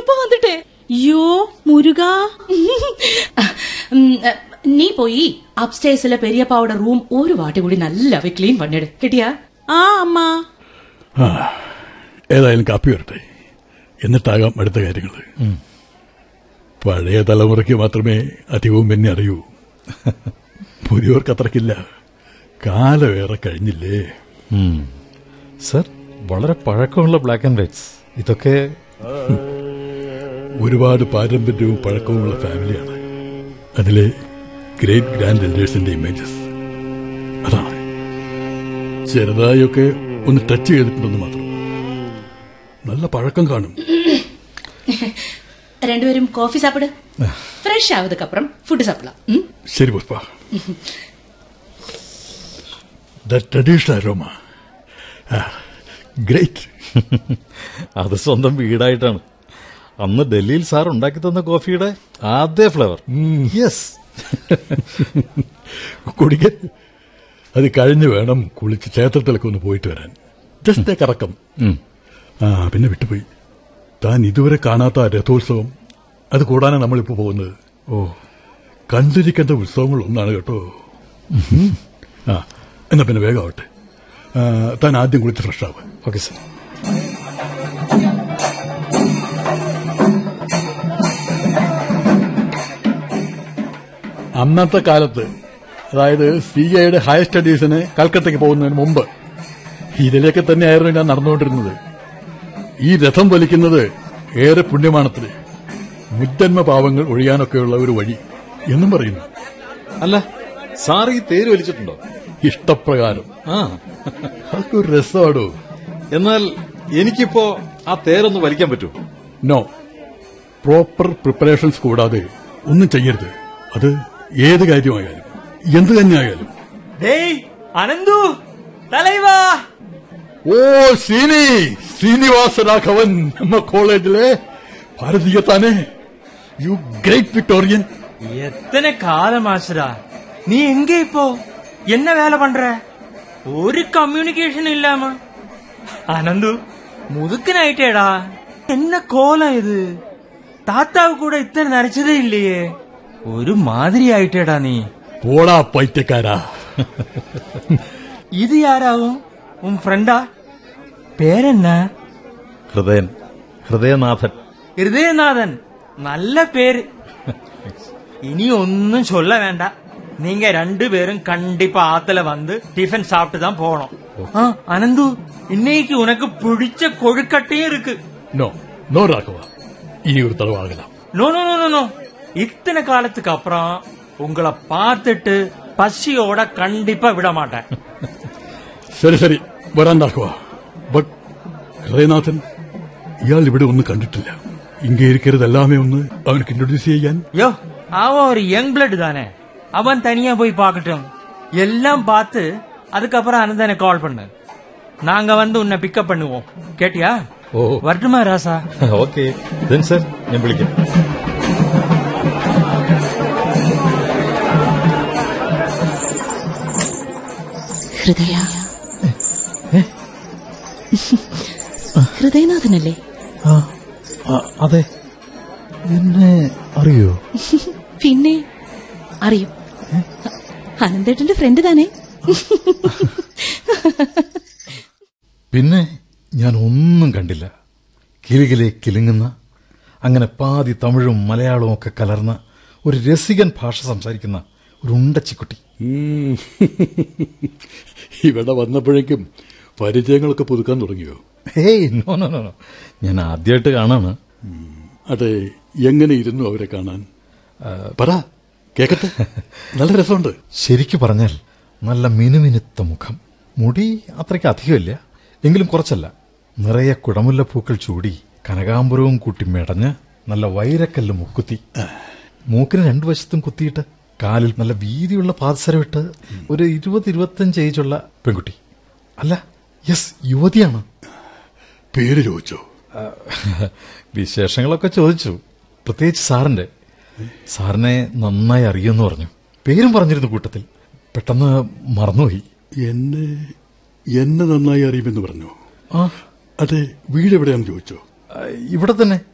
எப்போ வந்துட்டே ஐயோ முருகா ம், அ, நீ போய் அப்டேஸ்ல பெரியப்பாவோட ரூம் ஒரு வாட்டி കൂടി നല്ലവ ക്ലീൻ பண்ணிடு കിട്ടിയാ ஆ அம்மா ആ ഏതായാലും കാപ്പി വരട്ടെ എന്നിട്ടാകാം അടുത്ത കാര്യങ്ങൾ പഴയ തലമുറയ്ക്ക് മാത്രമേ അധികവും എന്നെ അറിയൂ പുതിയവർക്ക് അത്രക്കില്ല കാലമേറെ കഴിഞ്ഞില്ലേ സർ വളരെ പഴക്കമുള്ള ബ്ലാക്ക് ആൻഡ് വൈറ്റ്സ് ഇതൊക്കെ ഒരുപാട് പാരമ്പര്യവും പഴക്കവുമുള്ള ഫാമിലിയാണ് അതിലെ ഗ്രേറ്റ് ഗ്രാൻഡ് എൽഡേഴ്സിന്റെ ഇമേജസ് അതാണ് ചെറുതായൊക്കെ ഒന്ന് ടച്ച് ചെയ്തിട്ടുണ്ടെന്ന് മാത്രം നല്ല പഴക്കം കാണും രണ്ടുപേരും കോഫി സാപ്പിട് ഫ്രഷ് ആവதுக்கு அப்புறம் ഫുഡ് സാപ്പിടാം ഉം? ശരി Pushpa the traditional aroma great അത് സ്വന്തം വീടായിട്ടാണ് അന്ന് ഡൽഹിയിൽ സാർ ഉണ്ടാക്കി തന്ന കോഫിയുടെ ആദ്യ ഫ്ലേവർ യെസ് കുടിക്കാൻ അത് കഴിഞ്ഞ് വേണം കുളിച്ച് ക്ഷേത്രത്തിലൊക്കെ ഒന്ന് പോയിട്ട് വരാൻ ജസ്റ്റ് കറക്കം ആ പിന്നെ വിട്ടുപോയി താൻ ഇതുവരെ കാണാത്ത ആ രഥോത്സവം അത് കൂടാനാണ് നമ്മളിപ്പോ പോകുന്നത് ഓ കണ്ടിരിക്കേണ്ട ഉത്സവങ്ങൾ ഒന്നാണ് കേട്ടോ ഉം. ആ എന്നാ പിന്നെ വേഗമാവട്ടെ ആ, താൻ ആദ്യം കുളിച്ച് ഫ്രഷ് ആവുക ഓക്കെ സർ അന്നത്തെ കാലത്ത് അതായത് സി എയുടെ ഹയർ സ്റ്റഡീസിന് കൽക്കത്തയ്ക്ക് പോകുന്നതിന് മുമ്പ് ഇതിലേക്ക് തന്നെയായിരുന്നു ഞാൻ നടന്നുകൊണ്ടിരുന്നത് ഈ രഥം വലിക്കുന്നത് ഏറെ പുണ്യമാണത്രേ മുജ്ജന്മ പാവങ്ങൾ ഒഴിയാനൊക്കെയുള്ള ഒരു വഴി എന്നും പറയുന്നു അല്ല സാർ ഈ തേര് വലിച്ചിട്ടുണ്ടോ ഇഷ്ടപ്രകാരം ആ അതൊക്കെ ഒരു രസമാടോ എന്നാൽ എനിക്കിപ്പോ ആ തേരൊന്ന് വലിക്കാൻ പറ്റുമോ നോ പ്രോപ്പർ പ്രിപ്പറേഷൻസ് കൂടാതെ ഒന്നും ചെയ്യരുത് അത് ഏത് കാര്യമായാലും എന്ത് തന്നെയായാലും டேய் அனந்து தலைவா ഓ ശ്രീനി ശ്രീനിവാസ രാഘവൻ നമ്മ കോളേജിലെ ഭാരതീയ താനെ യു ഗ്രേറ്റ് വിക്ടോറിയൻ எத்தனை காலம் ஆச்சுடா நீ எங்க இப்போ என்ன வேலை பண்ற ஒரு கம்யூனிகேஷன் இல்லாம அனந்து முதுக்குனாயிட்டேடா என்ன கோலம் இது தாத்தாவு கூட இத்தனை நரைச்சதே இல்லையே ஒரு மாதிரி ஆயிட்டேடா நீ പോടാ പൈറ്റക്കാരാ இது யாராவும் உன் ஃப்ரெண்டா பேர் என்ன ഹൃദയൻ ഹൃദയനാഥൻ ஹிருதயநாதன் நல்ல பேரு இனி ஒன்னும் சொல்ல வேண்டாம் நீங்க ரெண்டு பேரும் கண்டிப்பா ஆத்துல வந்து டிஃபன் சாப்பிட்டு தான் போகணும் ஆ, அனந்து இன்னைக்கு உனக்கு பிடிச்ச கொழுக்கட்டையும் இருக்கு നോ നോ രാഘവ ഇനി ഒരു തടവാകലാം no no no, no no இத்தனை காலத்துக்கு அப்புறம் உங்களை பார்த்துட்டு பசியோட கண்டிப்பா விட மாட்டேன் ശരി ശരി വരാൻ രാഘവ ബട്ട് ഹൃദയനാഥൻ ഇയാൾ ഇവിടെ ഒന്നും കണ്ടിട്ടില്ല ഇங்கே இருக்கிறது எல்லாமே ഒന്ന് അവനക്ക് ഇൻട്രൊഡ്യൂസ് ചെയ്യാൻ யோ அவன் ஒரு யங் பிளட் தானே அவன் தனியா போய் பார்க்கட்டும் எல்லாம் பார்த்து அதுக்கப்புறம் அனந்தனை கால் பண்ணு நாங்க வந்து உன்னை பிக்கப் பண்ணுவோம் கேட்டியா ஓ. வரட்டுமா ராசா ഓക്കെ ദെൻ സർ ഞാൻ വിളിക്കാം ഹൃദയ ഹൃദയനാഥനല്ലേ അതെ എന്നെ അറിയോ പിന്നെ അറിയും അനന്തേട്ടന്റെ ഫ്രണ്ട് താനേ പിന്നെ ഞാൻ ഒന്നും കണ്ടില്ല കിലുകിലെ കിലുങ്ങുന്ന അങ്ങനെ പാതി തമിഴും മലയാളവും ഒക്കെ കലർന്ന ഒരു രസികൻ ഭാഷ സംസാരിക്കുന്ന ഒരു ഉണ്ടച്ചിക്കുട്ടി ഉം. ഇവിടെ വന്നപ്പോഴേക്കും പരിചയങ്ങളൊക്കെ പുതുക്കാൻ തുടങ്ങിയോ hey no no no no ഞാൻ ആദ്യമായിട്ട് കാണാണ് അതെ എങ്ങനെ ഇരുന്നു അവരെ കാണാൻ പറ കേക്കട്ടെ നല്ല രസമുണ്ട് ശരിക്കു പറഞ്ഞാൽ നല്ല മിനുമിനുത്ത മുഖം മുടി അത്രയ്ക്ക് അധികമില്ല എങ്കിലും കുറച്ചല്ല നിറയെ കുടമുല്ലപ്പൂക്കൾ ചൂടി കനകാംബരവും കൂട്ടി മെടഞ്ഞ് നല്ല വൈരക്കല്ല് മുക്കുത്തി മൂക്കിന് രണ്ടു വശത്തും കുത്തിയിട്ട് കാലിൽ നല്ല വീതിയുള്ള പാദസരമിട്ട് ഒരു ഇരുപത് ഇരുപത്തഞ്ച് ഏജുള്ള പെൺകുട്ടി അല്ല യെസ് യുവതിയാണ് പേര് ചോദിച്ചോ ആ, വിശേഷങ്ങളൊക്കെ ചോദിച്ചു പ്രത്യേകിച്ച് സാറിന്റെ സാറിനെ നന്നായി അറിയുമെന്ന് പറഞ്ഞു പേരും പറഞ്ഞിരുന്നു കൂട്ടത്തിൽ പെട്ടെന്ന് മറന്നുപോയി എന്നെ എന്നെ നന്നായി അറിയുമെന്ന് പറഞ്ഞു ആ അതെ വീട് എവിടെയാണെന്ന് ചോദിച്ചോ ആ, ഇവിടെ തന്നെ